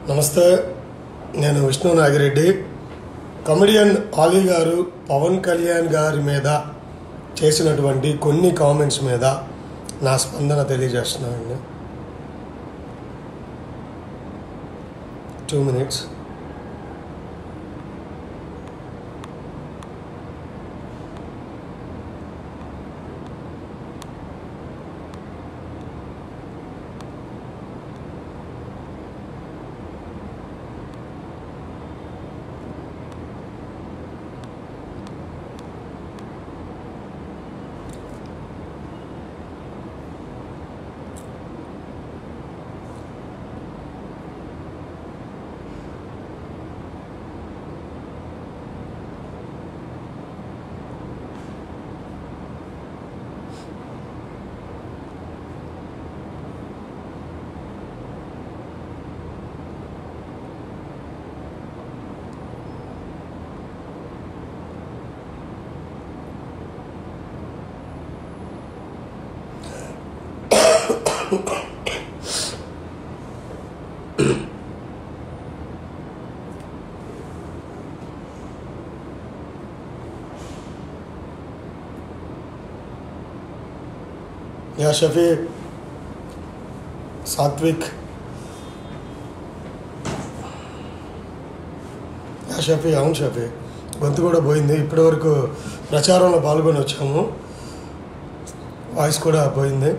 నమస్తే నేను విష్ణు నాగిరెడ్డి కమెడియన్ ఆలీ గారు పవన్ కళ్యాణ్ గారి మీద చేసినటువంటి కొన్ని కామెంట్స్ మీద నా స్పందన తెలియజేస్తున్నానండి two minutes yeah Shafi Satvik yeah Shafi అవును షఫీ గొంతు కూడా పోయింది ఇప్పటివరకు ప్రచారంలో పాల్గొని వచ్చాము వాయిస్ కూడా పోయింది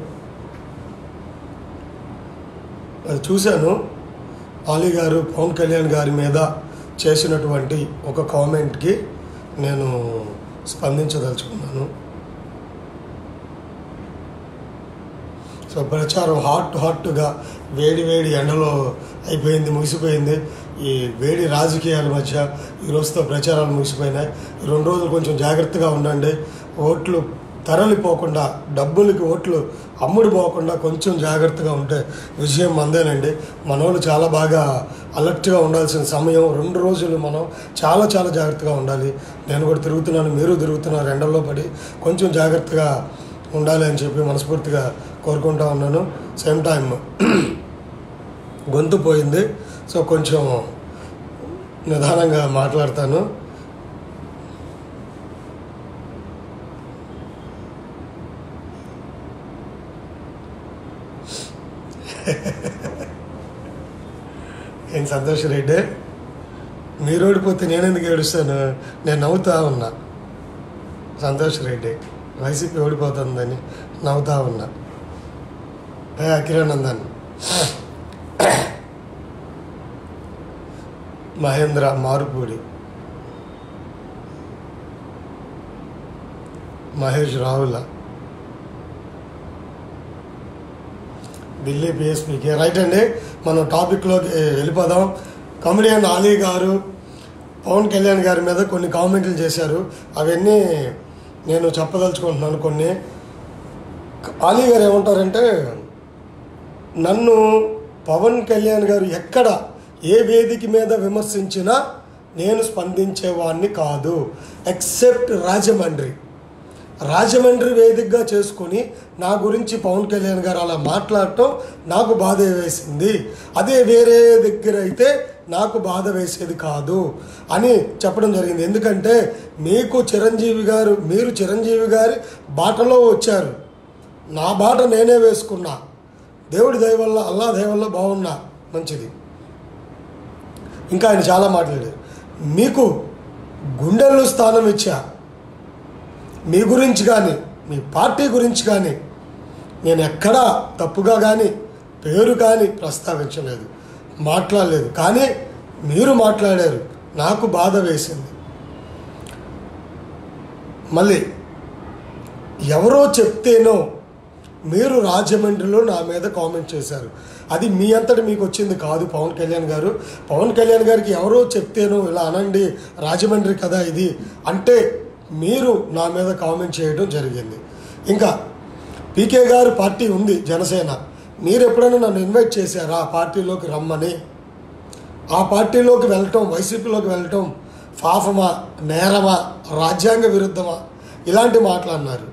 అది చూశాను ఆలీ గారు పవన్ కళ్యాణ్ గారి మీద చేసినటువంటి ఒక కామెంట్కి నేను స్పందించదలుచుకున్నాను సో ప్రచారం హాట్ హాట్గా వేడి వేడి ఎండలో అయిపోయింది ముగిసిపోయింది ఈ వేడి రాజకీయాల మధ్య ఈ రోజుతో ప్రచారాలు ముగిసిపోయినాయి ఈ రెండు రోజులు కొంచెం జాగ్రత్తగా ఉండండి ఓట్లు తరలిపోకుండా డబ్బులకి ఓట్లు అమ్ముడు పోకుండా కొంచెం జాగ్రత్తగా ఉంటే విజయం మందేనండి మన వాళ్ళు చాలా బాగా అలర్ట్గా ఉండాల్సిన సమయం రెండు రోజులు మనం చాలా చాలా జాగ్రత్తగా ఉండాలి నేను కూడా తిరుగుతున్నాను మీరు తిరుగుతున్నారు ఎండల్లో పడి కొంచెం జాగ్రత్తగా ఉండాలి అని చెప్పి మనస్ఫూర్తిగా కోరుకుంటా ఉన్నాను సేమ్ టైం గొంతు పోయింది సో కొంచెం నిదానంగా మాట్లాడతాను ఏం సంతోష్ రెడ్డి మీరు ఓడిపోతే నేను ఎందుకు ఏడుస్తాను నేను నవ్వుతా ఉన్నా సంతోష్ రెడ్డి వైసీపీ ఓడిపోతుందని నవ్వుతా ఉన్నా ఏ అఖిరానందన్ మహేంద్ర మారుపూడి మహేష్ రావుల ఢిల్లీ పిఎస్పీకి రైట్ అండి మనం టాపిక్లోకి వెళ్ళిపోదాం కమెడియన్ ఆలీ గారు పవన్ కళ్యాణ్ గారి మీద కొన్ని కామెంట్లు చేశారు అవన్నీ నేను చెప్పదలుచుకుంటున్నాను కొన్ని ఆలీ గారు ఏమంటారంటే నన్ను పవన్ కళ్యాణ్ గారు ఎక్కడ ఏ వేదిక మీద విమర్శించినా నేను స్పందించేవాడిని కాదు ఎక్సెప్ట్ రాజమండ్రి రాజమండ్రి వేదికగా చేసుకొని నా గురించి పవన్ కళ్యాణ్ గారు అలా మాట్లాడటం నాకు బాధ వేసింది అదే వేరే దగ్గర అయితే నాకు బాధ వేసేది కాదు అని చెప్పడం జరిగింది ఎందుకంటే మీకు చిరంజీవి గారు మీరు చిరంజీవి గారి బాటలో వచ్చారు నా బాట నేనే వేసుకున్నా దేవుడి దయ వల్ల అల్లా దయ వల్ల బాగున్నా మంచిది ఇంకా ఆయన చాలా మాట్లాడారు మీకు గుండెల్లో స్థానం ఇచ్చా మీ గురించి కానీ మీ పార్టీ గురించి కానీ నేను ఎక్కడా తప్పుగా కానీ పేరు కానీ ప్రస్తావించలేదు మాట్లాడలేదు కానీ మీరు మాట్లాడారు నాకు బాధ వేసింది మళ్ళీ ఎవరో చెప్తేనో మీరు రాజమండ్రిలో నా మీద కామెంట్ చేశారు అది మీ అంతటి మీకు వచ్చింది కాదు పవన్ కళ్యాణ్ గారు పవన్ కళ్యాణ్ గారికి ఎవరో చెప్తేనో ఇలా అనండి రాజమండ్రి కదా ఇది అంటే మీరు నా మీద కామెంట్ చేయడం జరిగింది ఇంకా పీకే గారు పార్టీ ఉంది జనసేన మీరు ఎప్పుడైనా నన్ను ఇన్వైట్ చేశారా ఆ పార్టీలోకి రమ్మని ఆ పార్టీలోకి వెళ్ళటం వైసీపీలోకి వెళ్ళటం పాపమా నేరమా రాజ్యాంగ విరుద్ధమా ఇలాంటి మాటలు అన్నారు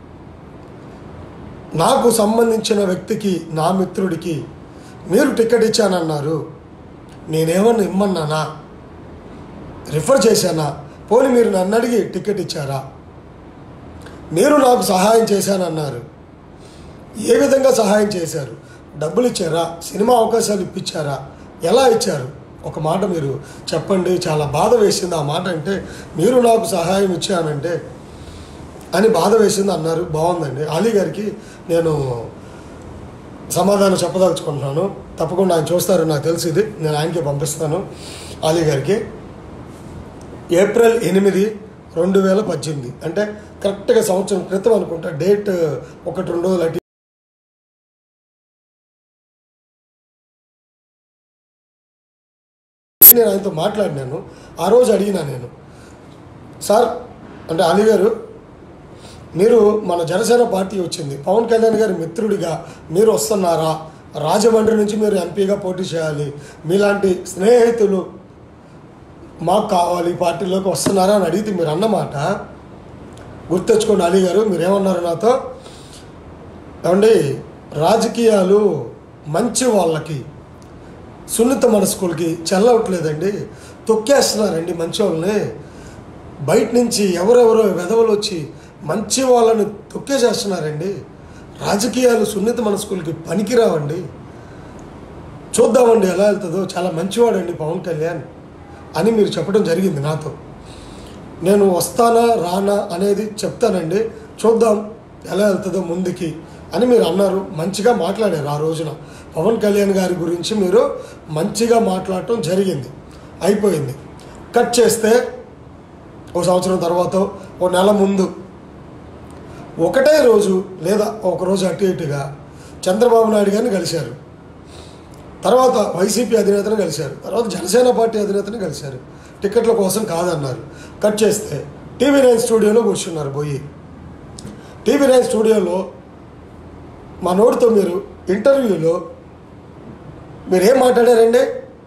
నాకు సంబంధించిన వ్యక్తికి నా మిత్రుడికి మీరు టికెట్ ఇచ్చానన్నారు నేనేమన్నా ఇమ్మన్నానా రిఫర్ చేశానా పోనీ మీరు నన్ను అడిగి టికెట్ ఇచ్చారా మీరు నాకు సహాయం చేశానన్నారు ఏ విధంగా సహాయం చేశారు డబ్బులు ఇచ్చారా సినిమా అవకాశాలు ఇప్పించారా ఎలా ఇచ్చారు ఒక మాట మీరు చెప్పండి చాలా బాధ వేసింది ఆ మాట అంటే మీరు నాకు సహాయం ఇచ్చానంటే అని బాధ వేసింది అన్నారు బాగుందండి అలీ గారికి నేను సమాధానం చెప్పదలుచుకుంటున్నాను తప్పకుండా ఆయన చూస్తారు నాకు తెలిసి ఇది నేను ఆయనకి పంపిస్తాను అలీ గారికి ఏప్రిల్ ఎనిమిది రెండు వేల పద్దెనిమిది అంటే కరెక్ట్గా సంవత్సరం క్రితం అనుకుంటా డేట్ ఒకటి రెండు రోజులు అటు నేను ఆయనతో మాట్లాడినాను ఆ రోజు అడిగినా నేను సార్ అంటే అలీ గారు మీరు మన జనసేన పార్టీ వచ్చింది పవన్ కళ్యాణ్ గారి మిత్రుడిగా మీరు వస్తున్నారా రాజమండ్రి నుంచి మీరు ఎంపీగా పోటీ చేయాలి మీలాంటి స్నేహితులు మాకు కావాలి ఈ పార్టీలోకి వస్తున్నారా అని అడిగితే మీరు అన్నమాట గుర్తెచ్చుకోండి అలీ గారు మీరు ఏమన్నారు నాతో ఏమండి రాజకీయాలు మంచి వాళ్ళకి సున్నిత మనస్కులకి చెల్లవట్లేదండి తొక్కేస్తున్నారండి మంచి వాళ్ళని బయట నుంచి ఎవరెవరో వెధవలు వచ్చి మంచి వాళ్ళని తొక్కేసేస్తున్నారండి రాజకీయాలు సున్నిత మనస్కులకి పనికిరావండి చూద్దామండి ఎలా వెళ్తుందో చాలా మంచివాడండి పవన్ కళ్యాణ్ అని మీరు చెప్పడం జరిగింది నాతో నేను వస్తానా రానా అనేది చెప్తానండి చూద్దాం ఎలా వెళ్తుందో ముందుకి అని మీరు అన్నారు మంచిగా మాట్లాడారు ఆ రోజున పవన్ కళ్యాణ్ గారి గురించి మీరు మంచిగా మాట్లాడటం జరిగింది అయిపోయింది కట్ చేస్తే ఒక సంవత్సరం తర్వాత ఓ నెల ముందు ఒకటే రోజు లేదా ఒక రోజు అటు ఇటుగా చంద్రబాబు నాయుడు గారిని కలిశారు తర్వాత వైసీపీ అధినేతను కలిశారు తర్వాత జనసేన పార్టీ అధినేతను కలిశారు టికెట్ల కోసం కాదన్నారు కట్ చేస్తే టీవీ నైన్ స్టూడియోలో కూర్చున్నారు పోయి టీవీ నైన్ స్టూడియోలో మా నోటితో మీరు ఇంటర్వ్యూలో మీరు ఏం మాట్లాడారండి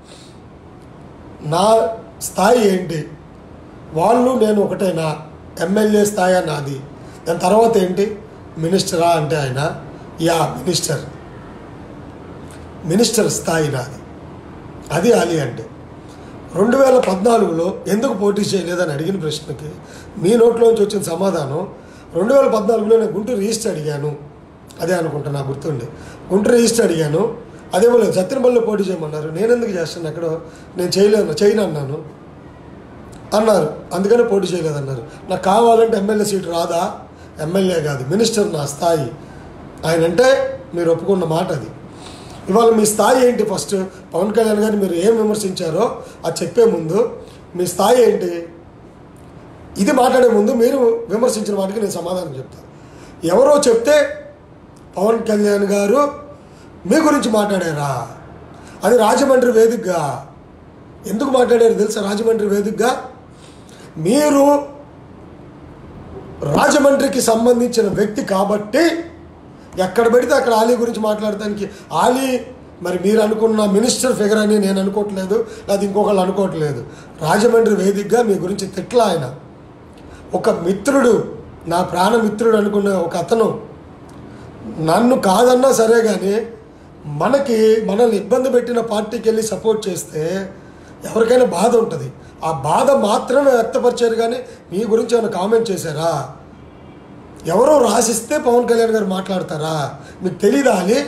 నా స్థాయి ఏంటి వాళ్ళు నేను ఒకటేనా ఎమ్మెల్యే స్థాయి నాది దాని తర్వాత ఏంటి మినిస్టరా అంటే ఆయన యా మినిస్టర్ మినిస్టర్ స్థాయి నాది అది అలీ అంటే రెండు వేల పద్నాలుగులో ఎందుకు పోటీ చేయలేదని అడిగిన ప్రశ్నకి మీ నోట్లోంచి వచ్చిన సమాధానం రెండు వేల పద్నాలుగులో నేను గుంటూరు ఈస్ట్ అడిగాను అదే అనుకుంటా నాకు గుర్తుండి గుంటూరు ఈస్ట్ అడిగాను అదేమో లేదు సత్యనపల్లిలో పోటీ చేయమన్నారు నేను ఎందుకు చేస్తాను ఎక్కడో నేను చేయలేను చేయను అన్నాను అన్నారు అందుకనే పోటీ చేయలేదన్నారు నాకు కావాలంటే ఎమ్మెల్యే సీటు రాదా ఎమ్మెల్యే కాదు మినిస్టర్ నా స్థాయి ఆయన అంటే మీరు ఒప్పుకున్న మాట అది ఇవాళ మీ స్థాయి ఏంటి ఫస్ట్ పవన్ కళ్యాణ్ గారిని మీరు ఏం విమర్శించారో అది చెప్పే ముందు మీ స్థాయి ఏంటి ఇది మాట్లాడే ముందు మీరు విమర్శించిన వాటికి నేను సమాధానం చెప్తాను ఎవరో చెప్తే పవన్ కళ్యాణ్ గారు మీ గురించి మాట్లాడారా అది రాజమండ్రి వేదికగా ఎందుకు మాట్లాడారు తెలుసా రాజమండ్రి వేదికగా మీరు రాజమండ్రికి సంబంధించిన వ్యక్తి కాబట్టి ఎక్కడ పెడితే అక్కడ ఆలీ గురించి మాట్లాడటానికి ఆలీ మరి మీరు అనుకున్న మినిస్టర్ ఫిగర్ అని నేను అనుకోవట్లేదు లేదా ఇంకొకళ్ళు అనుకోవట్లేదు రాజమండ్రి వేదికగా మీ గురించి తిట్ల ఆయన ఒక మిత్రుడు నా ప్రాణమిత్రుడు అనుకున్న ఒక అతను నన్ను కాదన్నా సరే కానీ మనకి మనల్ని ఇబ్బంది పెట్టిన పార్టీకి వెళ్ళి సపోర్ట్ చేస్తే ఎవరికైనా బాధ ఉంటుంది ఆ బాధ మాత్రమే వ్యక్తపరిచారు కానీ మీ గురించి ఏమైనా కామెంట్ చేశారా ఎవరో రాసిస్తే పవన్ కళ్యాణ్ గారు మాట్లాడతారా మీకు తెలీదా అని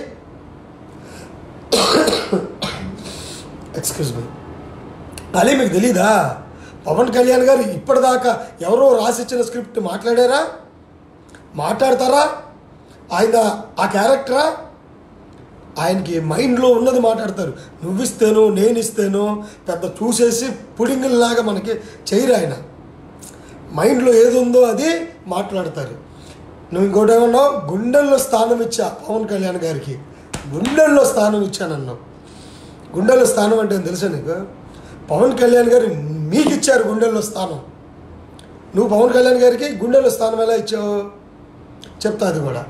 ఎక్స్క్యూజ్ మీ అలీ మీకు తెలీదా పవన్ కళ్యాణ్ గారు ఇప్పటిదాకా ఎవరో రాసిచ్చిన స్క్రిప్ట్ మాట్లాడారా మాట్లాడతారా ఆయన ఆ క్యారెక్టరా ఆయనకి మైండ్లో ఉన్నది మాట్లాడతారు నువ్వు ఇస్తేనో నేను ఇస్తేనో పెద్ద చూసేసి పుడింగిల్లాగా మనకి చేయరు ఆయన మైండ్లో ఏది ఉందో అది మాట్లాడతారు నువ్వు ఇంకోటి ఏమన్నావు గుండెల్లో స్థానం ఇచ్చా పవన్ కళ్యాణ్ గారికి గుండెల్లో స్థానం ఇచ్చానన్నావు గుండెల్లో స్థానం అంటే ఏం తెలుసా నీకు పవన్ కళ్యాణ్ గారు మీకు ఇచ్చారు గుండెల్లో స్థానం నువ్వు పవన్ కళ్యాణ్ గారికి గుండెల్లో స్థానం ఎలా ఇచ్చావు చెప్తా అది కూడా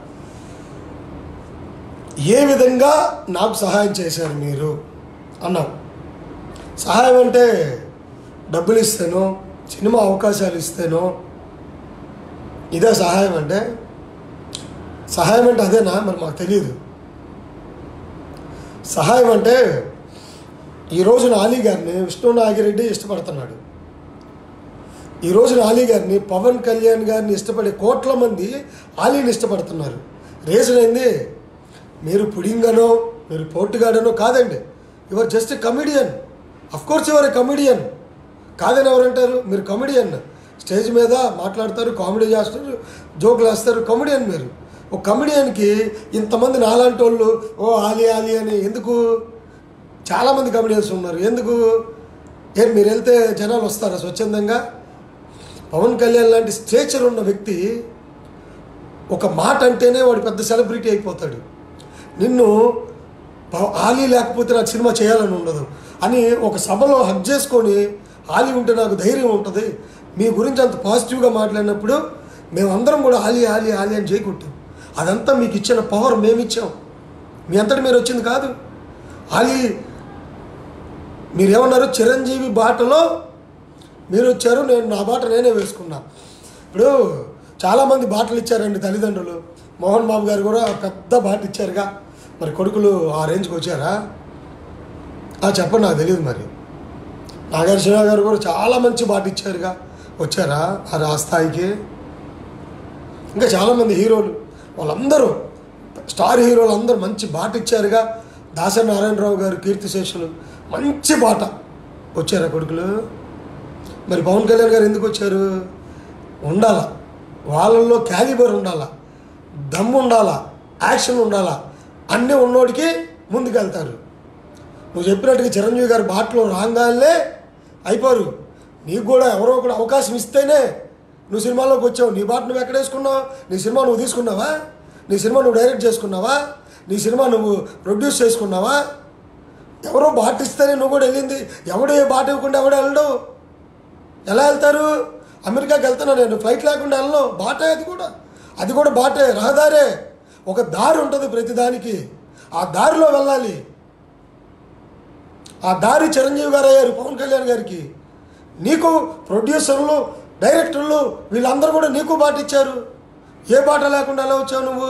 ఏ విధంగా నాకు సహాయం చేశారు మీరు అన్నావు సహాయం అంటే డబ్బులు ఇస్తేనో సినిమా అవకాశాలు ఇస్తేనో ఇదే సహాయం అంటే సహాయం అంటే అదేనా మరి మాకు తెలియదు సహాయం అంటే ఈ రోజున ఆలీ గారిని విష్ణు నాగిరెడ్డి ఇష్టపడుతున్నాడు ఈ రోజున ఆలీ గారిని పవన్ కళ్యాణ్ గారిని ఇష్టపడే కోట్ల మంది ఆలీని ఇష్టపడుతున్నారు రీజన్ ఏంది మీరు పుడింగనో మీరు పోర్టుగాడనో కాదండి your just comedian of course your a comedian కాదని ఎవరంటారు మీరు కమిడియన్ స్టేజ్ మీద మాట్లాడతారు కామెడీ చేస్తారు జోకులు వేస్తారు కమిడియన్ మీరు ఒక కమిడియన్కి ఇంతమంది నాలాంటి వాళ్ళు ఓ ఆలి ఆలి అని ఎందుకు చాలామంది కమిడియన్స్ ఉన్నారు ఎందుకు ఏం మీరు వెళ్తే జనాలు వస్తారా స్వచ్ఛందంగా పవన్ కళ్యాణ్ లాంటి స్టేచర్ ఉన్న వ్యక్తి ఒక మాట అంటేనే వాడు పెద్ద సెలబ్రిటీ అయిపోతాడు నిన్ను ప- ఆలీ లేకపోతే నాకు సినిమా చేయాలని ఉండదు అని ఒక సభలో హక్ చేసుకొని ఆలీ ఉంటే నాకు ధైర్యం ఉంటుంది మీ గురించి అంత పాజిటివ్గా మాట్లాడినప్పుడు మేమందరం కూడా ఆలీ ఆలీ ఆలీ అని చేయకుంటాం అదంతా మీకు ఇచ్చిన పవర్ మేమిచ్చాం మీ అంతటి మీరు వచ్చింది కాదు ఆలీ మీరేమన్నారు చిరంజీవి బాటలో మీరు వచ్చారు నేను నా బాట నేనే వేసుకున్నా ఇప్పుడు చాలామంది బాటలు ఇచ్చారండి తల్లిదండ్రులు మోహన్ బాబు గారు కూడా పెద్ద బాట ఇచ్చారుగా మరి కొడుకులు ఆ రేంజ్కి వచ్చారా ఆ చెప్పండి నాకు తెలియదు మరి నాగార్జున గారు కూడా చాలా మంచి బాట ఇచ్చారుగా వచ్చారా మరి ఆ స్థాయికి ఇంకా చాలామంది హీరోలు వాళ్ళందరూ స్టార్ హీరోలు అందరూ మంచి బాట ఇచ్చారుగా దాసరి నారాయణరావు గారు కీర్తిశేషులు మంచి బాట వచ్చారా కొడుకులు మరి పవన్ కళ్యాణ్ గారు ఎందుకు వచ్చారు ఉండాలా వాళ్ళల్లో క్యాలిబర్ ఉండాలా దమ్ము ఉండాలా యాక్షన్ ఉండాలా అన్నీ ఉన్నోడికి ముందుకెళ్తారు నువ్వు చెప్పినట్టుగా చిరంజీవి గారి బాటలో రాగానే అయిపోరు నీకు కూడా ఎవరో ఒకడు అవకాశం ఇస్తేనే నువ్వు సినిమాలోకి వచ్చావు నీ బాట నువ్వు ఎక్కడ వేసుకున్నావు నీ సినిమా నువ్వు తీసుకున్నావా నీ సినిమా నువ్వు డైరెక్ట్ చేసుకున్నావా నీ సినిమా నువ్వు ప్రొడ్యూస్ చేసుకున్నావా ఎవరో బాట ఇస్తేనే నువ్వు కూడా వెళ్ళింది ఎవడు ఏ బాట ఇవ్వకుండా ఎవడు వెళ్ళడు ఎలా వెళ్తారు అమెరికాకి వెళ్తున్నా నేను ఫ్లైట్ లేకుండా వెళ్ళను బాటే అది కూడా అది కూడా బాటే రహదారే ఒక దారి ఉంటుంది ప్రతి దానికి ఆ దారిలో వెళ్ళాలి ఆ దారి చిరంజీవి గారు అయ్యారు పవన్ కళ్యాణ్ గారికి నీకు ప్రొడ్యూసర్లు డైరెక్టర్లు వీళ్ళందరూ కూడా నీకు బాట ఇచ్చారు ఏ బాట లేకుండా ఎలా వచ్చావు నువ్వు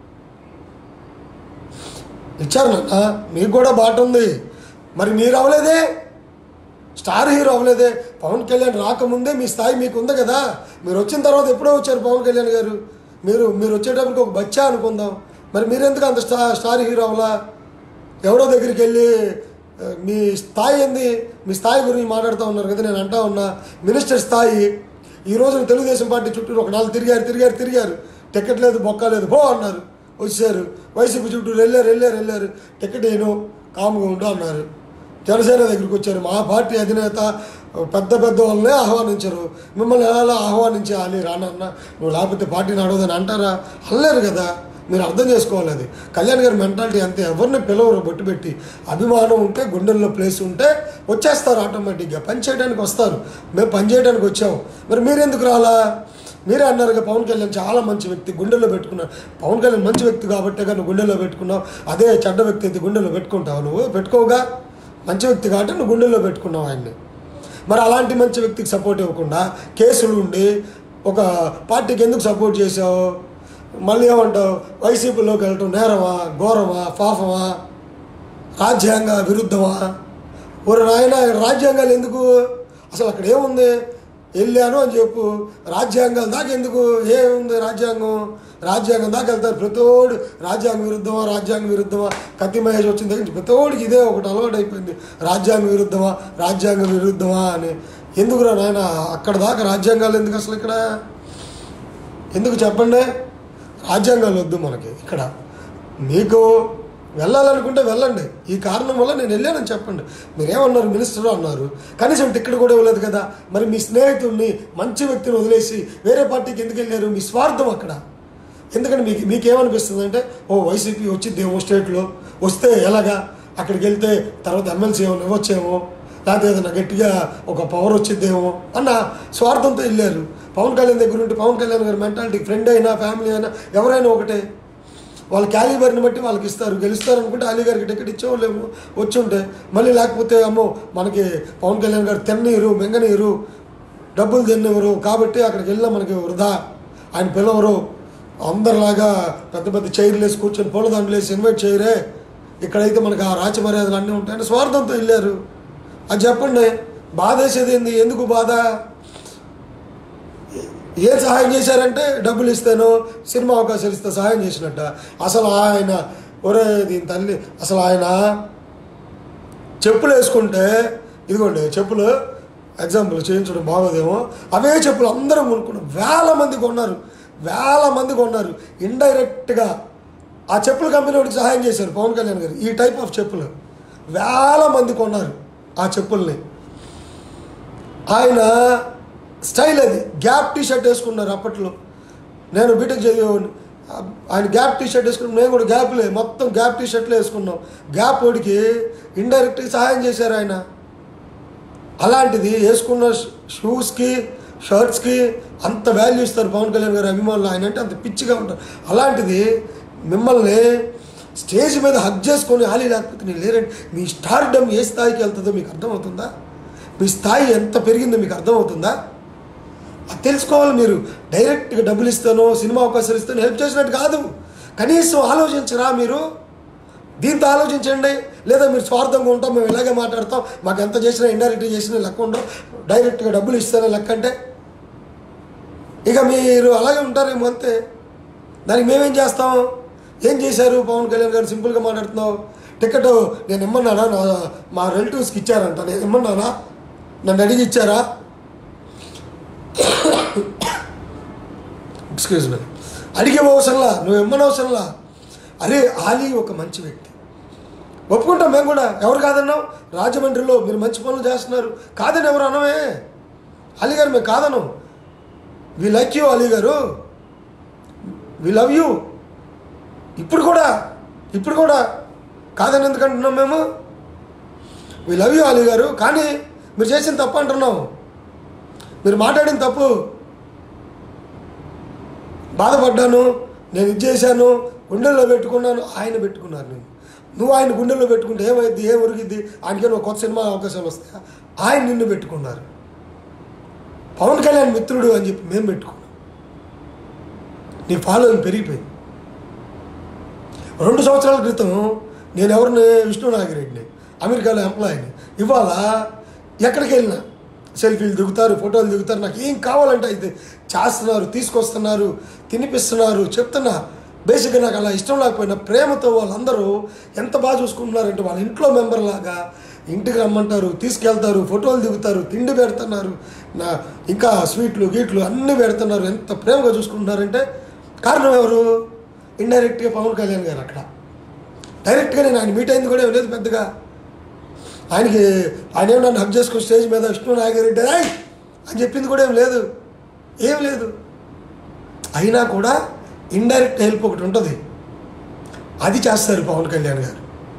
ఇచ్చారు నాన్న మీకు కూడా బాట ఉంది మరి మీరు అవ్వలేదే స్టార్ హీరో అవ్వలేదే పవన్ కళ్యాణ్ రాకముందే మీ స్థాయి మీకు ఉంది కదా మీరు వచ్చిన తర్వాత ఎప్పుడో వచ్చారు పవన్ కళ్యాణ్ గారు మీరు మీరు వచ్చేటప్పటికి ఒక బచ్చా అనుకుందాం మరి మీరెందుకు అంత స్టా స్టార్ హీరో అవ్వలా ఎవరో దగ్గరికి వెళ్ళి ఆ, మీ స్థాయి ఏంది మీ స్థాయి గురించి మాట్లాడుతూ ఉన్నారు కదా నేను అంటా ఉన్నా మినిస్టర్ స్థాయి ఈ రోజున తెలుగుదేశం పార్టీ చుట్టూ ఒక నాలుగు తిరిగారు తిరిగారు తిరిగారు టికెట్ లేదు బొక్క లేదు పో అన్నారు వచ్చారు వైసీపీ చుట్టూ వెళ్ళారు వెళ్ళారు వెళ్ళారు టికెట్ ఏను కాముగా ఉండు అన్నారు జనసేన దగ్గరికి వచ్చారు మా పార్టీ అధినేత పెద్ద పెద్ద వాళ్ళనే ఆహ్వానించరు మిమ్మల్ని ఎలా ఆహ్వానించాలి రానన్న నువ్వు లేకపోతే పార్టీ నడవదని అంటారా అనలేరు కదా మీరు అర్థం చేసుకోవాలి అది కళ్యాణ్ గారి మెంటాలిటీ అంతే ఎవరిని పిలవరు బొట్టు పెట్టి అభిమానం ఉంటే గుండెల్లో ప్లేస్ ఉంటే వచ్చేస్తారు ఆటోమేటిక్గా పని చేయడానికి వస్తారు మేము పని చేయడానికి వచ్చాము మరి మీరెందుకు రాలా మీరే అన్నారుగా పవన్ కళ్యాణ్ చాలా మంచి వ్యక్తి గుండెల్లో పెట్టుకున్నావు పవన్ కళ్యాణ్ మంచి వ్యక్తి కాబట్టే నువ్వు గుండెల్లో పెట్టుకున్నావు అదే చెడ్డ వ్యక్తి అయితే గుండెల్లో పెట్టుకుంటావు నువ్వు పెట్టుకోగా మంచి వ్యక్తి కాబట్టి నువ్వు గుండెల్లో పెట్టుకున్నావు ఆయన్ని మరి అలాంటి మంచి వ్యక్తికి సపోర్ట్ ఇవ్వకుండా కేసులు ఉండి ఒక పార్టీకి ఎందుకు సపోర్ట్ చేసావు మళ్ళీ ఏమంటావు వైసీపీలోకి వెళ్ళటం నేరమా ఘోరమా పాపమా రాజ్యాంగ విరుద్ధమా ఒక నాయన రాజ్యాంగాలు ఎందుకు అసలు అక్కడ ఏముంది వెళ్ళాను అని చెప్పు రాజ్యాంగాల దాకా ఎందుకు ఏముంది రాజ్యాంగం రాజ్యాంగం దాకా వెళ్తారు ప్రతోడు రాజ్యాంగ విరుద్ధమా రాజ్యాంగ విరుద్ధమా కత్తి మహేష్ వచ్చిన దగ్గర నుంచి ప్రతోడికి ఇదే ఒకటి అలవాటు అయిపోయింది రాజ్యాంగ విరుద్ధమా రాజ్యాంగ విరుద్ధమా అని ఎందుకురా నాయన అక్కడ దాకా రాజ్యాంగాలు ఎందుకు అసలు ఇక్కడ ఎందుకు చెప్పండి రాజ్యాంగాలు వద్దు మనకి ఇక్కడ మీకు వెళ్ళాలనుకుంటే వెళ్ళండి ఈ కారణం వల్ల నేను వెళ్ళానని చెప్పండి మీరేమన్నారు మినిస్టర్ అన్నారు కనీసం టికెట్ కూడా ఇవ్వలేదు కదా మరి మీ స్నేహితుడిని మంచి వ్యక్తిని వదిలేసి వేరే పార్టీకి ఎందుకు వెళ్ళారు మీ స్వార్థం అక్కడ ఎందుకంటే మీకు మీకేమనిపిస్తుంది అంటే ఓ వైసీపీ వచ్చిద్దేమో స్టేట్లో వస్తే ఎలాగా అక్కడికి వెళ్తే తర్వాత ఎమ్మెల్సీ ఏమైనా ఇవ్వచ్చేమో లేకపోతే ఏదైనా గట్టిగా ఒక పవర్ వచ్చిద్దేమో అన్న స్వార్థంతో వెళ్ళారు పవన్ కళ్యాణ్ దగ్గర ఉంటే పవన్ కళ్యాణ్ గారి మెంటాలిటీ ఫ్రెండ్ అయినా ఫ్యామిలీ అయినా ఎవరైనా ఒకటే వాళ్ళ క్యాలిబర్ని బట్టి వాళ్ళకి ఇస్తారు గెలుస్తారు అనుకుంటే అలీ గారికి టికెట్ ఇచ్చేవాళ్ళేమో వచ్చి ఉంటే మళ్ళీ లేకపోతే అమ్మో మనకి పవన్ కళ్యాణ్ గారు తెన్నీరు మెంగనీరు డబ్బులు తిన్నవరు కాబట్టి అక్కడికి వెళ్ళినా మనకి వృధా ఆయన పిలవరు అందరిలాగా పెద్ద పెద్ద చైర్లు వేసి కూర్చొని పూలదండలు వేసి ఇన్వైట్ చేయరే ఇక్కడైతే మనకు ఆ రాచ మర్యాదలు అన్నీ ఉంటాయని స్వార్థంతో వెళ్ళారు అది చెప్పండి బాధ వేసేది ఏంది ఎందుకు బాధ ఏ సహాయం చేశారంటే డబ్బులు ఇస్తాను సినిమా అవకాశాలు ఇస్తే సహాయం చేసినట్ట అసలు ఆయన ఒరే దీని తల్లి అసలు ఆయన చెప్పులు వేసుకుంటే ఇదిగోండి చెప్పులు ఎగ్జాంపుల్ చేయించడం బాగోదేమో అవే చెప్పులు అందరం కొనుక్కున్నాం వేల మంది కొన్నారు వేల మంది కొన్నారు ఇండైరెక్ట్గా ఆ చెప్పుల కంపెనీ వాడికి సహాయం చేశారు పవన్ కళ్యాణ్ గారు ఈ టైప్ ఆఫ్ చెప్పులు వేల మంది కొన్నారు ఆ చెప్పుల్ని ఆయన స్టైల్ అది గ్యాప్ టీ షర్ట్ వేసుకున్నారు అప్పట్లో నేను బీటెక్ చదివేవాడిని ఆయన గ్యాప్ టీ షర్ట్ వేసుకున్నాం నేను కూడా గ్యాప్లే మొత్తం గ్యాప్ టీ షర్ట్లే వేసుకున్నాం గ్యాప్ వాడికి ఇండైరెక్ట్గా సహాయం చేశారు ఆయన అలాంటిది వేసుకున్న షూస్కి షర్ట్స్కి అంత వాల్యూ ఇస్తారు పవన్ కళ్యాణ్ గారి అభిమానులు ఆయన అంటే అంత పిచ్చిగా ఉంటారు అలాంటిది మిమ్మల్ని స్టేజ్ మీద హక్ చేసుకొని ఆలి లేకపోతే నేను లేరండి మీ స్టార్డమ్ ఏ స్థాయికి వెళ్తుందో మీకు అర్థమవుతుందా మీ స్థాయి ఎంత పెరిగిందో మీకు అర్థమవుతుందా అది తెలుసుకోవాలి మీరు డైరెక్ట్గా డబ్బులు ఇస్తానో సినిమా అవకాశాలు ఇస్తానో హెల్ప్ చేసినట్టు కాదు కనీసం ఆలోచించరా మీరు దీంతో ఆలోచించండి లేదా మీరు స్వార్థంగా ఉంటాం మేము ఇలాగే మాట్లాడతాం మాకు ఎంత చేసినా ఇండైరెక్ట్గా చేసినా లెక్క ఉండవు డైరెక్ట్గా డబ్బులు ఇస్తానే లెక్క అంటే ఇక మీరు అలాగే ఉంటారేమో అంతే దానికి మేమేం చేస్తాం ఏం చేశారు పవన్ కళ్యాణ్ గారు సింపుల్గా మాట్లాడుతున్నావు టికెట్ నేను ఇమ్మన్నానా నా మా రిలేటివ్స్కి ఇచ్చారంట నేను ఇమ్మన్నానా నన్ను అడిగి ఇచ్చారా ఎక్స్క్యూజ్ మీ అడిగే అవసరంలా నువ్వు ఇమ్మని అవసరంలా అరే ఆలీ ఒక మంచి వ్యక్తి ఒప్పుకుంటాం మేము కూడా ఎవరు కాదన్నాం రాజమండ్రిలో మీరు మంచి పనులు చేస్తున్నారు కాదని ఎవరు అనమే అలీ గారు మేము కాదనం వి లైక్ యూ అలీ గారు వి లవ్ యూ ఇప్పుడు కూడా ఇప్పుడు కూడా కాదని ఎందుకంటున్నాం మేము వి లవ్ యూ అలీ గారు కానీ మీరు చేసిన తప్పు అంటున్నాం మీరు మాట్లాడిన తప్పు బాధపడ్డాను నేను ఇది చేశాను గుండెల్లో పెట్టుకున్నాను ఆయన పెట్టుకున్నారు నేను నువ్వు ఆయన గుండెల్లో పెట్టుకుంటే ఏమైంది ఏం ఉరిగిద్ది ఆయనకే నువ్వు కొత్త సినిమా అవకాశాలు వస్తాయా ఆయన నిన్ను పెట్టుకున్నారు పవన్ కళ్యాణ్ మిత్రుడు అని చెప్పి మేము పెట్టుకున్నాం నీ ఫాలోయింగ్ పెరిగిపోయింది రెండు సంవత్సరాల క్రితం నేను ఎవరిని విష్ణు నాగిరెడ్డిని అమెరికాలో ఎంప్లాయీని ఇవాళ ఎక్కడికి వెళ్ళినా సెల్ఫీలు దిగుతారు ఫోటోలు దిగుతారు నాకు ఏం కావాలంటే అయితే చేస్తున్నారు తీసుకొస్తున్నారు తినిపిస్తున్నారు చెప్తున్నా బేసిక్గా నాకు అలా ఇష్టం లేకపోయినా ప్రేమతో వాళ్ళందరూ ఎంత బాగా చూసుకుంటున్నారంటే వాళ్ళ ఇంట్లో మెంబర్ లాగా ఇంటికి రమ్మంటారు తీసుకెళ్తారు ఫోటోలు దిగుతారు తిండి పెడుతున్నారు నా ఇంకా స్వీట్లు గీట్లు అన్నీ పెడుతున్నారు ఎంత ప్రేమగా చూసుకుంటున్నారంటే కారణం ఎవరు ఇండైరెక్ట్గా పవన్ కళ్యాణ్ గారు అక్కడ డైరెక్ట్గా నేను ఆయన మీట్ అయింది కూడా ఏం లేదు పెద్దగా ఆయనకి ఆయన ఏమన్నా నన్ను హక్ చేసుకుని స్టేజ్ మీద విష్ణు నాగిరెడ్డి రాయ్ అని చెప్పింది కూడా ఏం లేదు ఏం లేదు అయినా కూడా ఇండైరెక్ట్ హెల్ప్ ఒకటి ఉంటుంది అది చేస్తారు పవన్ కళ్యాణ్ గారు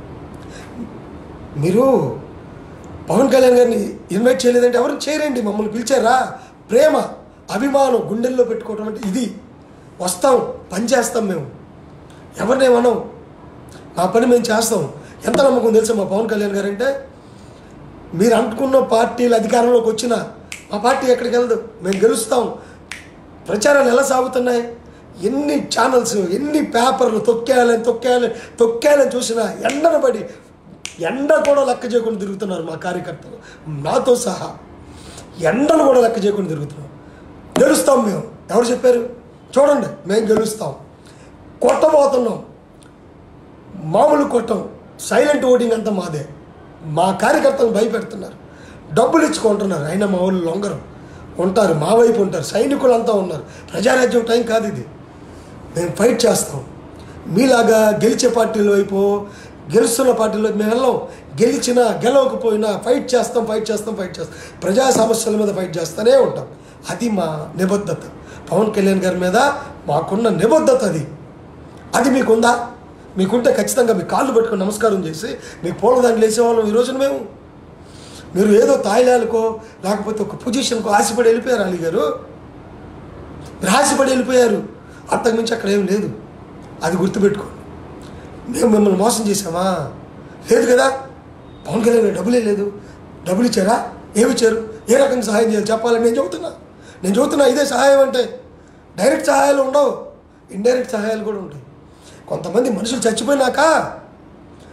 మీరు పవన్ కళ్యాణ్ గారిని ఇన్వైట్ చేయలేదంటే ఎవరు చేయరండి మమ్మల్ని పిలిచారా ప్రేమ అభిమానం గుండెల్లో పెట్టుకోవటం అంటే ఇది వస్తాం పని చేస్తాం మేము ఎవరినేమనం మా పని మేము చేస్తాం ఎంత నమ్మకం తెలుసా మా పవన్ కళ్యాణ్ గారు అంటే మీరు అనుకున్న పార్టీలు అధికారంలోకి వచ్చినా మా పార్టీ ఎక్కడికి వెళ్ళదు మేము గెలుస్తాం ప్రచారాలు ఎలా సాగుతున్నాయి ఎన్ని ఛానల్స్ ఎన్ని పేపర్లు తొక్కేయాలని తొక్కేయాలని తొక్కేయాలని చూసినా ఎండను పడి ఎండ కూడా లెక్క చేయకుండా తిరుగుతున్నారు మా కార్యకర్తలు నాతో సహా ఎండలు కూడా లెక్క చేయకుండా తిరుగుతున్నాం గెలుస్తాం మేము ఎవరు చెప్పారు చూడండి మేము గెలుస్తాం కొట్టబోతున్నాం మామూలు కొట్టం సైలెంట్ ఓటింగ్ అంతా మాదే మా కార్యకర్తలు భయపెడుతున్నారు డబ్బులు ఇచ్చుకుంటున్నారు అయినా మా వాళ్ళు లొంగరు ఉంటారు మా వైపు ఉంటారు సైనికులు అంతా ఉన్నారు ప్రజారాజ్యం టైం కాదు ఇది మేము ఫైట్ చేస్తాం మీలాగా గెలిచే పార్టీల వైపు గెలుస్తున్న పార్టీల వైపు మేము వెళ్ళాం గెలిచినా గెలవకపోయినా ఫైట్ చేస్తాం ఫైట్ చేస్తాం ఫైట్ చేస్తాం ప్రజా సమస్యల మీద ఫైట్ చేస్తూనే ఉంటాం అది మా నిబద్ధత పవన్ కళ్యాణ్ గారి మీద మాకున్న నిబద్ధత అది అది మీకుందా మీకుంటే ఖచ్చితంగా మీ కాళ్ళు పట్టుకొని నమస్కారం చేసి మీకు పూలదండలు వేసేవాళ్ళం ఈ రోజున మేము మీరు ఏదో తాయిలాలకో లేకపోతే ఒక పొజిషన్కో ఆశపడి వెళ్ళిపోయారు అలీ గారు మీరు ఆశపడి వెళ్ళిపోయారు అంతకుమించి అక్కడ ఏం లేదు అది గుర్తుపెట్టుకోండి మేము మిమ్మల్ని మోసం చేసామా లేదు కదా పవన్ కళ్యాణ్ గారు డబ్బులే లేదు డబ్బులు ఇచ్చారా ఏమి ఇచ్చారు ఏ రకంగా సహాయం చేయాలి చెప్పాలని నేను చెబుతున్నా నేను చెబుతున్నా ఇదే సహాయం అంటే డైరెక్ట్ సహాయాలు ఉండవు ఇండైరెక్ట్ సహాయాలు కూడా ఉంటాయి కొంతమంది మనుషులు చచ్చిపోయినాక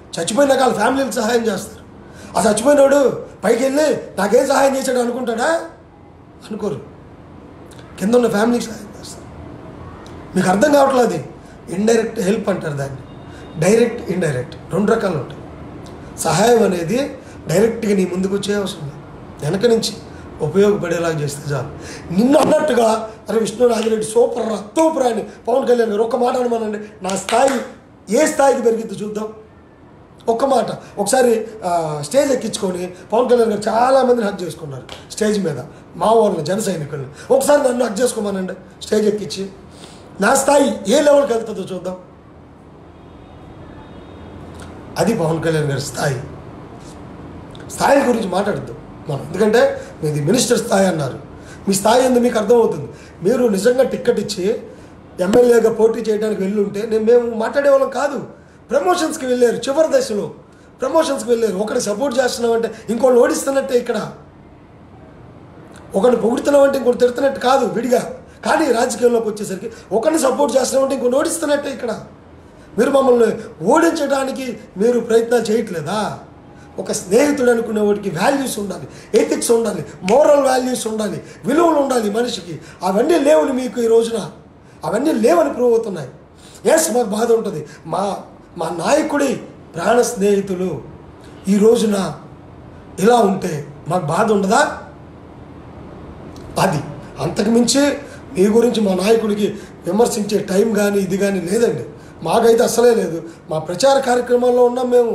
చచ్చిపోయినాక వాళ్ళ ఫ్యామిలీకి సహాయం చేస్తారు ఆ చచ్చిపోయినోడు పైకి వెళ్ళి నాకేం సహాయం చేశాడు అనుకుంటాడా అనుకోరు కింద ఉన్న ఫ్యామిలీకి సహాయం చేస్తారు మీకు అర్థం కావట్లేదు అది ఇండైరెక్ట్ హెల్ప్ అంటారు దాన్ని డైరెక్ట్ ఇండైరెక్ట్ రెండు రకాలు ఉంటాయి సహాయం అనేది డైరెక్ట్గా నీ ముందుకు వచ్చే అవసరం లేదు వెనక నుంచి ఉపయోగపడేలాగా చేస్తే చాలు నిన్న అన్నట్టుగా అరే విష్ణు రాజిరెడ్డి సూపర్ రా తూపర్ అని పవన్ కళ్యాణ్ గారు ఒక్క మాట అనమానండి నా స్థాయి ఏ స్థాయికి పెరిగిద్ది చూద్దాం ఒక్క మాట ఒకసారి ఆ, స్టేజ్ ఎక్కించుకొని పవన్ కళ్యాణ్ గారు చాలా మందిని హక్ చేసుకున్నారు స్టేజ్ మీద మా వాళ్ళని జన సైనికుల్ని ఒకసారి నన్ను హక్ చేసుకోమనండి స్టేజ్ ఎక్కించి నా స్థాయి ఏ లెవెల్కి వెళ్తుందో చూద్దాం అది పవన్ కళ్యాణ్ గారి స్థాయి స్థాయి గురించి మాట్లాడద్దు మనం ఎందుకంటే మీది మినిస్టర్ స్థాయి అన్నారు మీ స్థాయి ఏందో మీకు అర్థమవుతుంది మీరు నిజంగా టిక్కెట్ ఇచ్చి ఎమ్మెల్యేగా పోటీ చేయడానికి వెళ్ళి ఉంటే నేను మేము మాట్లాడేవాళ్ళం కాదు ప్రమోషన్స్కి వెళ్ళారు చివరి దశలో ప్రమోషన్స్కి వెళ్ళారు ఒకటి సపోర్ట్ చేస్తున్నామంటే ఇంకోళ్ళు ఓడిస్తున్నట్టే ఇక్కడ ఒకరిని పొగుడుతున్నామంటే ఇంకోటి తిడుతున్నట్టు కాదు విడిగా కానీ రాజకీయంలోకి వచ్చేసరికి ఒకరిని సపోర్ట్ చేస్తున్నామంటే ఇంకోటి ఓడిస్తున్నట్టే ఇక్కడ మీరు మమ్మల్ని ఓడించడానికి మీరు ప్రయత్నాలు చేయట్లేదా ఒక స్నేహితుడు అనుకునే వాడికి వాల్యూస్ ఉండాలి ఎథిక్స్ ఉండాలి మోరల్ వాల్యూస్ ఉండాలి విలువలు ఉండాలి మనిషికి అవన్నీ లేవని మీకు ఈ రోజున అవన్నీ లేవని ప్రూవ్ అవుతున్నాయి ఎస్ మాకు బాధ ఉంటుంది మా మా నాయకుడి ప్రాణ స్నేహితులు ఈ రోజున ఇలా ఉంటే మాకు బాధ ఉండదా అది అంతకు మించి మీ గురించి మా నాయకుడికి విమర్శించే టైం కానీ ఇది కానీ లేదండి మాకైతే అసలే లేదు మా ప్రచార కార్యక్రమాల్లో ఉన్నాం మేము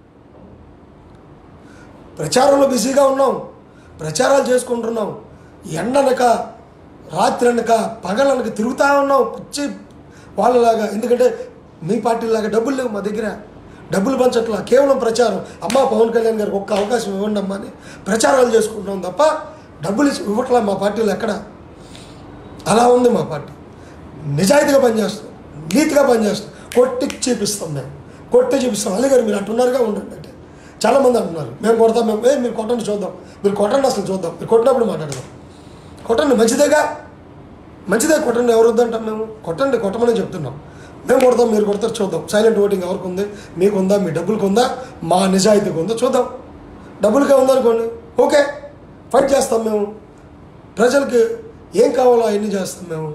ప్రచారంలో బిజీగా ఉన్నాం ప్రచారాలు చేసుకుంటున్నాం ఎండనక రాత్రి అనక పగలనక తిరుగుతూ ఉన్నాం పిచ్చి వాళ్ళలాగా ఎందుకంటే మీ పార్టీలాగా డబ్బులు లేవు మా దగ్గర డబ్బులు పంచట్లా కేవలం ప్రచారం అమ్మా పవన్ కళ్యాణ్ గారికి ఒక్క అవకాశం ఇవ్వండి అమ్మా అని ప్రచారాలు చేసుకుంటున్నాం తప్ప డబ్బులు ఇచ్చి ఇవ్వట్లా మా పార్టీలో ఎక్కడ అలా ఉంది మా పార్టీ నిజాయితీగా పనిచేస్తాం నీతిగా పనిచేస్తాం కొట్టి చూపిస్తాం మేము కొట్టి చూపిస్తాం అల్లి గారు మీరు అంటున్నారుగా ఉండండి అంటే చాలామంది అంటున్నారు మేము కొడతాం మేము ఏ మీరు కొట్టండి చూద్దాం మీరు కొట్టండి అసలు చూద్దాం మీరు కొట్టినప్పుడు మాట్లాడదాం కొట్టండి మంచిదేగా మంచిదే కొట్టండి ఎవరు వద్దంటాం మేము కొట్టండి కొట్టమని చెప్తున్నాం మేము కొడతాం మీరు కొడతారు చూద్దాం సైలెంట్ ఓటింగ్ ఎవరికి ఉంది మీకు ఉందా మీ డబ్బులకు ఉందా మా నిజాయితీకి ఉందా చూద్దాం డబ్బులకే ఉందనుకోండి ఓకే ఫైట్ చేస్తాం మేము ప్రజలకి ఏం కావాలో అవన్నీ చేస్తాం మేము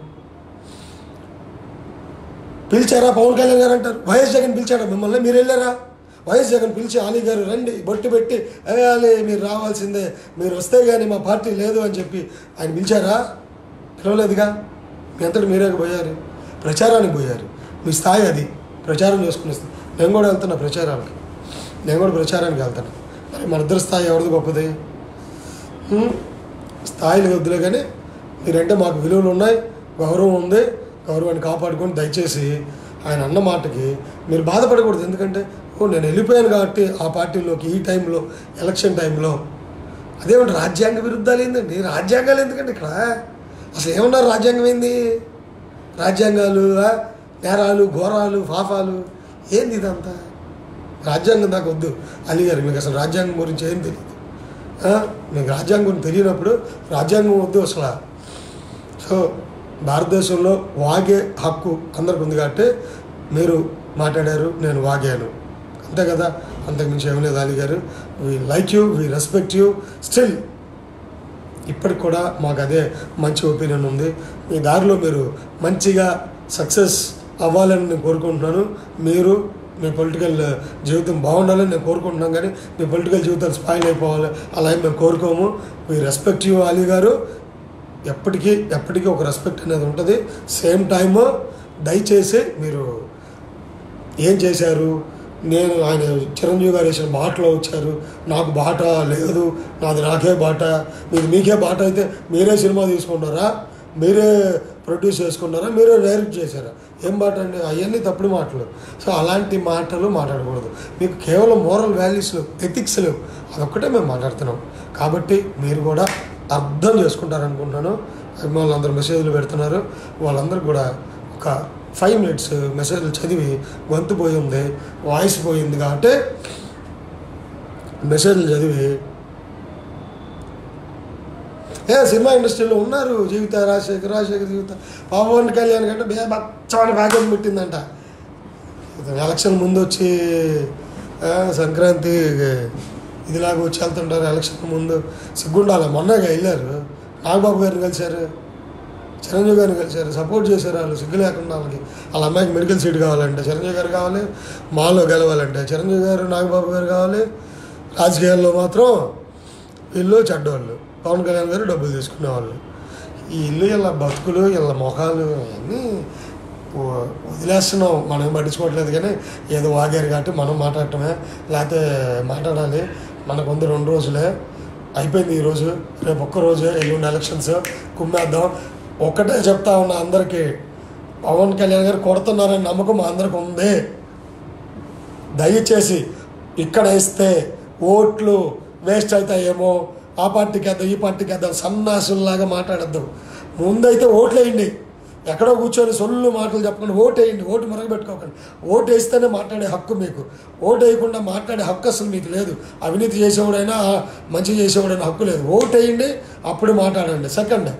పిలిచారా పవన్ కళ్యాణ్ గారు అంటారు వైఎస్ జగన్ పిలిచాడా మిమ్మల్ని మీరు వెళ్ళారా వైఎస్ జగన్ పిలిచి అలీ గారు రండి బొట్టు పెట్టి "ఏ అలీ మీరు రావాల్సిందే మీరు వస్తే కానీ మా పార్టీ లేదు అని చెప్పి ఆయన పిలిచారా పిలవలేదుగా మీ అంతటి మీరే పోయారు ప్రచారానికి పోయారు మీ స్థాయి అది ప్రచారం చేసుకునే స్థాయి నేను కూడా వెళ్తున్నా ప్రచారానికి నేను కూడా ప్రచారానికి వెళ్తాను మరి మన ఇద్దరు స్థాయి ఎవరిది గొప్పది హ్మ్? స్థాయిలు వద్దులే కానీ మీరంటే మాకు విలువలు ఉన్నాయి గౌరవం ఉంది గౌరవాన్ని కాపాడుకొని దయచేసి ఆయన అన్న మాటకి మీరు బాధపడకూడదు ఎందుకంటే ఓ నేను వెళ్ళిపోయాను కాబట్టి ఆ పార్టీలోకి ఈ టైంలో ఎలక్షన్ టైంలో అదేమంటే రాజ్యాంగ విరుద్ధాలు ఏందండి రాజ్యాంగాలు ఎందుకంటే ఇక్కడ అసలు ఏమన్నారు రాజ్యాంగం ఏంది రాజ్యాంగాలు ఆ, నేరాలు ఘోరాలు ఫాఫాలు ఏంది ఇదంతా రాజ్యాంగం దాకా వద్దు అలీ గారు మీకు అసలు రాజ్యాంగం గురించి ఏం తెలియదు ఆ, మీకు రాజ్యాంగం గురించి తెలియనప్పుడు రాజ్యాంగం వద్దు అసలు సో భారతదేశంలో వాగే హక్కు అందరికి ఉంది కాబట్టి మీరు మాట్లాడారు నేను వాగాను అంతే కదా అంతకుమించి ఏం లేదు అలీ గారు we like you we respect you still ఇప్పటికి కూడా మాకు అదే మంచి ఒపీనియన్ ఉంది మీ దారిలో మీరు మంచిగా సక్సెస్ అవ్వాలని నేను కోరుకుంటున్నాను మీరు మీ పొలిటికల్ జీవితం బాగుండాలని నేను కోరుకుంటున్నాను కానీ మీ పొలిటికల్ జీవితం స్పాయిల్ అయిపోవాలి అలా ఏం మేము కోరుకోము మీ రెస్పెక్ట్ యూ అలీ గారు ఎప్పటికీ ఎప్పటికీ ఒక రెస్పెక్ట్ అనేది ఉంటుంది సేమ్ టైమ్ దయచేసి మీరు ఏం చేశారు నేను ఆయన చిరంజీవి గారు వేసిన బాటలో వచ్చారు నాకు బాట లేదు నాది నాకే బాట మీది మీకే బాట అయితే మీరే సినిమా తీసుకుంటారా మీరే ప్రొడ్యూస్ చేసుకుంటారా మీరే డైరెక్ట్ చేశారా ఏం బాట అండి అవన్నీ తప్పుడు మాటలు సో అలాంటి మాటలు మాట్లాడకూడదు మీకు కేవలం మోరల్ వాల్యూస్ లేవు ఎథిక్స్ లేవు అదొక్కటే మేము మాట్లాడుతున్నాం కాబట్టి మీరు కూడా అర్థం చేసుకుంటారనుకుంటున్నాను అభిమానులు మెసేజ్లు పెడుతున్నారు వాళ్ళందరూ కూడా ఒక ఫైవ్ మినిట్స్ మెసేజ్లు చదివి గొంతు పోయి ఉంది వాయిస్ పోయింది కాబట్టి మెసేజ్లు చదివి ఏ సినిమా ఇండస్ట్రీలో ఉన్నారు జీవిత రాజశేఖర్ రాజశేఖర్ జీవిత పవన్ కళ్యాణ్ కంటే బచ్చమని ప్యాకేజ్ పెట్టిందంట ఇది ఎలక్షన్ ముందు వచ్చి ఆ, సంక్రాంతి ఇదిలాగా వచ్చి వెళ్తుంటారు ఎలక్షన్ ముందు సిగ్గుండాలి మొన్నగా వెళ్ళారు నాగబాబు గారిని కలిశారు చిరంజీవి గారిని కలిశారు సపోర్ట్ చేశారు వాళ్ళు సిగ్గు లేకుండా వాళ్ళకి వాళ్ళ అమ్మాయికి మెడికల్ సీట్ కావాలంటే చిరంజీవి గారు కావాలి మాలో గెలవాలంటే చిరంజీవి గారు నాగబాబు గారు కావాలి రాజకీయాల్లో మాత్రం వీళ్ళు చెడ్డవాళ్ళు పవన్ కళ్యాణ్ గారు డబ్బులు తీసుకునేవాళ్ళు ఈ ఇల్లు ఇలా బతుకులు ఇలా మొఖాలు అన్నీ వ- వదిలేస్తున్నాం మనం ఏం పట్టించుకోవట్లేదు కానీ ఏదో వాగారు కాబట్టి మనం మాట్లాడటమే లేకపోతే మాట్లాడాలి మనకు ఉంది రెండు రోజులే అయిపోయింది ఈరోజు రేపు ఒక్క రోజే ఎల్లుండి ఎలక్షన్స్ కుమ్మేద్దాం ఒక్కటే చెప్తా ఉన్నా అందరికీ పవన్ కళ్యాణ్ గారు కొడుతున్నారని నమ్మకం మా అందరికి ఉంది దయచేసి ఇక్కడ ఇస్తే ఓట్లు వేస్ట్ అవుతాయేమో ఆ పార్టీకి వేద్దాం ఈ పార్టీకి వేద్దాం సన్నాసుల్లాగా మాట్లాడద్దు ముందైతే ఓట్లు వేయండి ఎక్కడో కూర్చొని సొల్లు మాటలు చెప్పకుండా ఓటు వేయండి ఓటు మురగబెట్టుకోకండి ఓటు వేస్తేనే మాట్లాడే హక్కు మీకు ఓటు వేయకుండా మాట్లాడే హక్కు అసలు మీకు లేదు అవినీతి చేసేవాడైనా మంచి చేసేవాడైనా హక్కు లేదు ఓటు వేయండి అప్పుడు మాట్లాడండి సెకండ్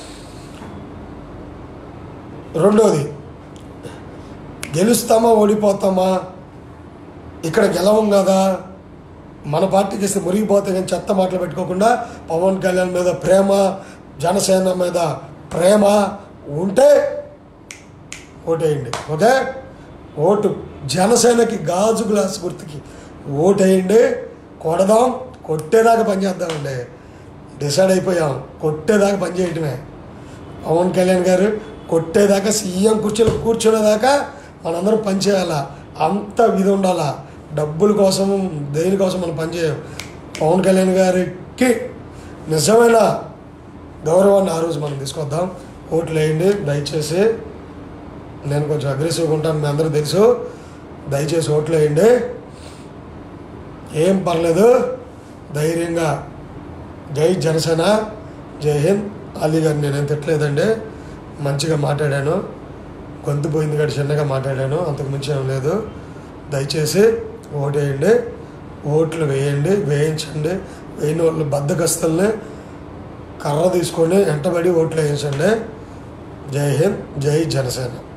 రెండోది గెలుస్తామా ఓడిపోతామా ఇక్కడ గెలవం కదా మన పార్టీకి ఇస్తే మురిగిపోతే కానీ చెత్త మాటలు పెట్టుకోకుండా పవన్ కళ్యాణ్ మీద ప్రేమ జనసేన మీద ప్రేమ ఉంటే ఓటేయండి ఓకే ఓటు జనసేనకి గాజు గ్లాస్ గుర్తుకి ఓటేయండి కొడదాం కొట్టేదాకా పనిచేద్దామండి డిసైడ్ అయిపోయాం కొట్టేదాకా పని చేయటమే పవన్ కళ్యాణ్ గారు కొట్టేదాకా సీఎం కూర్చొని కూర్చునేదాకా మనందరం పనిచేయాలా అంత ఇది ఉండాలా డబ్బుల కోసం దేనికోసం మనం పనిచేయం పవన్ కళ్యాణ్ గారికి నిజమైన గౌరవాన్ని ఆ రోజు మనం తీసుకొద్దాం ఓట్లు వేయండి దయచేసి నేను కొంచెం అగ్రెసివ్గా ఉంటాను మీ అందరూ తెలుసు దయచేసి ఓట్లు వేయండి ఏం పర్లేదు ధైర్యంగా జై జనసేన జై హింద్ అలీ గారిని నేనేం తిట్టలేదండి మంచిగా మాట్లాడాను గొంతు పోయింది కానీ చిన్నగా మాట్లాడాను అంతకు మించి ఏం లేదు దయచేసి ఓటేయండి ఓట్లు వేయండి వేయించండి వేయని వాళ్ళు బద్దకస్తుల్ని కర్ర తీసుకొని వెంటబడి ఓట్లు వేయించండి జై హింద్ జై జనసేన